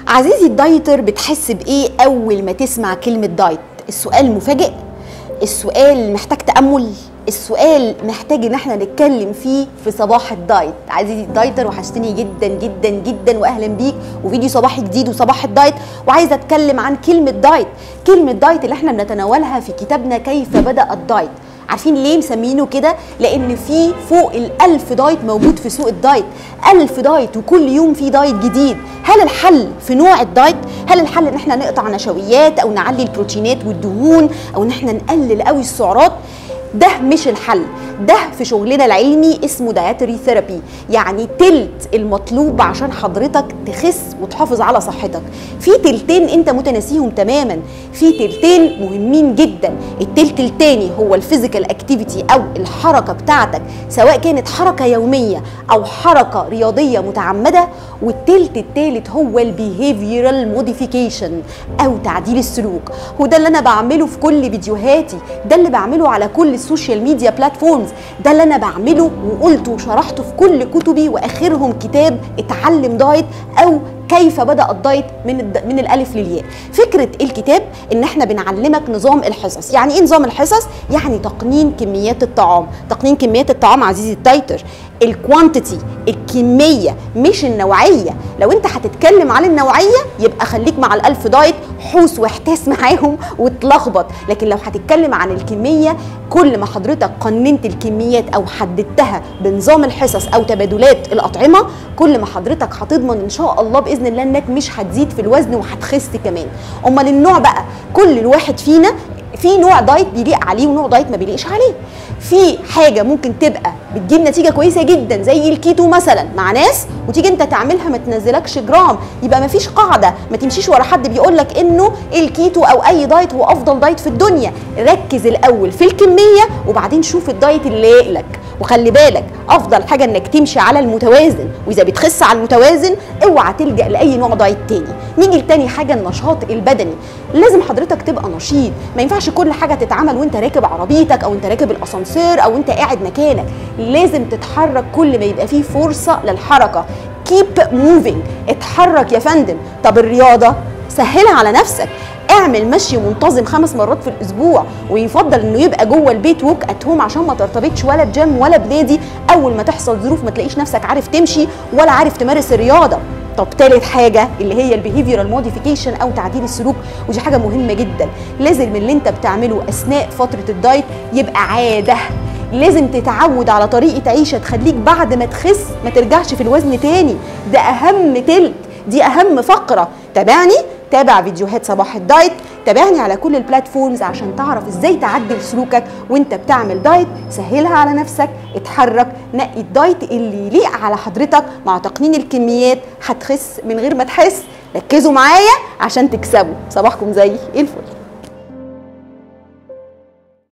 عزيزي الدايتر بتحس بايه اول ما تسمع كلمه دايت السؤال مفاجئ السؤال محتاج تامل السؤال محتاج ان احنا نتكلم فيه في صباح الدايت عزيزي الدايتر وحشتني جدا جدا جدا واهلا بيك وفيديو صباحي جديد وصباح الدايت وعايزه اتكلم عن كلمه دايت كلمه دايت اللي احنا بنتناولها في كتابنا كيف بدا الدايت عارفين ليه مسمينه كده لان في فوق الألف دايت موجود في سوق الدايت ألف دايت وكل يوم في دايت جديد هل الحل في نوع الدايت هل الحل ان احنا نقطع نشويات او نعلي البروتينات والدهون او ان احنا نقلل قوي السعرات ده مش الحل ده في شغلنا العلمي اسمه دايتري ثيرابي يعني تلت المطلوب عشان حضرتك تخس وتحافظ على صحتك في تلتين انت متناسيهم تماما في تلتين مهمين جدا التلت التاني هو الفيزيكال اكتيفيتي او الحركه بتاعتك سواء كانت حركه يوميه او حركه رياضيه متعمده والتلت التالت هو البيهيفيرال موديفيكيشن او تعديل السلوك وده اللي انا بعمله في كل فيديوهاتي ده اللي بعمله على كل السوشيال ميديا بلاتفورمز ده اللي انا بعمله وقلته وشرحته في كل كتبي واخرهم كتاب اتعلم دايت او كيف بدا الدايت من الد... من الالف للياء فكره الكتاب ان احنا بنعلمك نظام الحصص يعني ايه نظام الحصص يعني تقنين كميات الطعام تقنين كميات الطعام عزيزي الدايتر الكوانتيتي الكميه مش النوعيه لو انت هتتكلم عن النوعيه يبقى خليك مع الالف دايت حوس واحتاس معاهم وتلخبط لكن لو هتتكلم عن الكميه كل ما حضرتك قننت الكميات او حددتها بنظام الحصص او تبادلات الاطعمه كل ما حضرتك هتضمن ان شاء الله باذن الله انك مش هتزيد في الوزن وهتخس كمان امال النوع بقى كل الواحد فينا في نوع دايت بيليق عليه ونوع دايت ما بيليقش عليه في حاجه ممكن تبقى بتجيب نتيجه كويسه جدا زي الكيتو مثلا مع ناس وتيجي انت تعملها ما تنزلكش جرام يبقى ما فيش قاعده ما تمشيش ورا حد بيقول لك انه الكيتو او اي دايت هو افضل دايت في الدنيا ركز الاول في الكميه وبعدين شوف الدايت اللي لايق لك وخلي بالك افضل حاجه انك تمشي على المتوازن واذا بتخس على المتوازن اوعى تلجا لاي نوع دايت تاني نيجي لتاني حاجه النشاط البدني لازم حضرتك تبقى نشيط ما ينفعش كل حاجه تتعمل وانت راكب عربيتك او انت راكب الاسانسير او انت قاعد مكانك لازم تتحرك كل ما يبقى فيه فرصه للحركه كيب موفينج اتحرك يا فندم طب الرياضه سهلها على نفسك اعمل مشي منتظم خمس مرات في الاسبوع ويفضل انه يبقى جوه البيت ووك ات هوم عشان ما ترتبطش ولا بجيم ولا بنادي اول ما تحصل ظروف ما تلاقيش نفسك عارف تمشي ولا عارف تمارس الرياضه طب تالت حاجة اللي هي البيهيفيرال موديفيكيشن أو تعديل السلوك ودي حاجة مهمة جدا لازم اللي أنت بتعمله أثناء فترة الدايت يبقى عادة لازم تتعود على طريقة عيشة تخليك بعد ما تخس ما ترجعش في الوزن تاني ده أهم تلت دي أهم فقرة تابعني تابع فيديوهات صباح الدايت تابعني على كل البلاتفورمز عشان تعرف ازاي تعدل سلوكك وانت بتعمل دايت سهلها على نفسك اتحرك نقي الدايت اللي يليق على حضرتك مع تقنين الكميات هتخس من غير ما تحس ركزوا معايا عشان تكسبوا صباحكم زي الفل